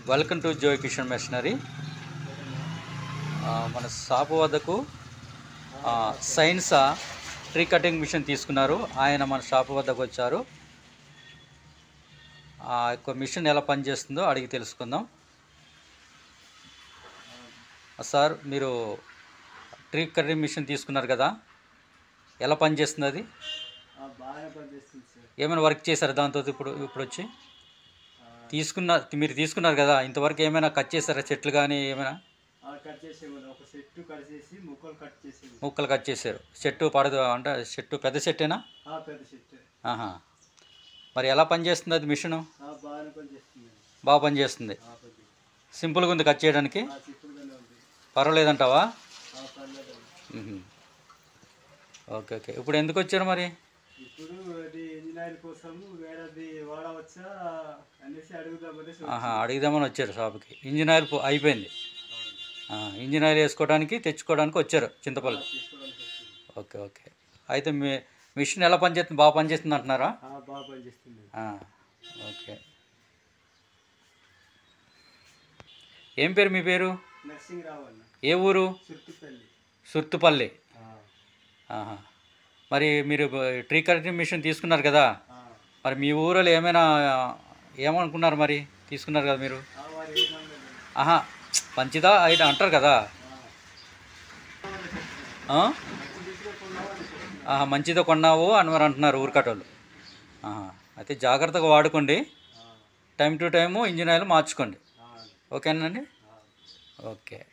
Welcome to Joy Kishan machinery మన shop వద్దకు ఆ, సైన్సా ట్రీ కటింగ్ మిషన్ తీసుకున్నారు ఆయన మన షాపు వద్దకు వచ్చారు ఆ యొక్క మిషన్ ఎలా పనిచేస్తుందో అడిగి తెలుసుకుందాం ఆ, సార్ మీరు ట్రీ కటింగ్ మిషన్ తీసుకున్నారు కదా ఎలా పనిచేస్తుంది అది ఆ, బాగానే పనిచేస్తుంది సార్ ఏమైనా వర్క్ చేశారు దాంతో ఇప్పుడు ఇప్పుడు వచ్చి తీసుకున్న మీరు తీసుకున్నారు కదా ఇంతవరకు ఏమైనా కట్ చేశారా చెట్లు కానీ ఏమైనా ఆ, కట్ చేసేవాళ్ళు ఒక సెట్ కట్ చేసి ముక్కలు కట్ చేసేది ముక్కలు కట్ చేశారు చెట్టు పడదు అంటే చెట్టు పెద్ద చెట్టేనా ఆ, పెద్ద సెట్ ఆహా మరి ఎలా పనిచేస్తుంది అది మిషన్ ఆ, బాగానే పనిచేస్తుంది బాగా పనిచేస్తుంది ఆ, పని సింపుల్గా ఉంది కట్ చేయడానికి ఆ, సింపుల్గానే ఉంది పర్వాలేదంటావా ఆ, పర్లేదు మ్మ్. ఓకే ఓకే ఇప్పుడు ఎందుకు వచ్చారు మరి ఇప్పుడు అది ఇంజనీర్ కోసం వేరేది వాడవచ్చా అనేసి అడుగుదామని ఆహా అడిగిదామని వచ్చారు షాప్కి ఇంజిన్ ఆయిల్ పో- అయిపోయింది ఆ, ఇంజిన్ ఆయిల్ వేసుకోవడానికి తెచ్చుకోవడానికి వచ్చారు చింతపల్లి తీసుకోవడానికి వచ్చింది ఓకే ఓకే అయితే మీ మిషన్ ఎలా పనిచేస్తుంది బాగా పనిచేస్తుంది అంటున్నారా ఆ, బాగా పనిచేస్తుంది ఆ, ఓకే ఏం పేరు మీ పేరు నర్సింగ్ రావన్న ఏ ఊరు సుర్తిపల్లి సుర్తుపల్లి ఆ, ఆహా. మరి మీరు బ- ట్రీ కటింగ్ మిషన్ తీసుకున్నారు కదా ఆ, మరి మీ ఊరిలో ఏమైనా ఏమనుకున్నారు మరి తీసుకున్నారు కదా మీరు ఆ, వారు ఏమన్నది ఆహా మంచిదా అయితే అంటారు కదా ఆ? ఆహా మంచిదో కొన్నావు అని మరి అంటున్నారు ఊరికట్టోళ్ళు ఆహా అయితే జాగ్రత్తగా వాడుకోండి time to time engine oil మార్చుకోండి ఓకేనండి ఓకే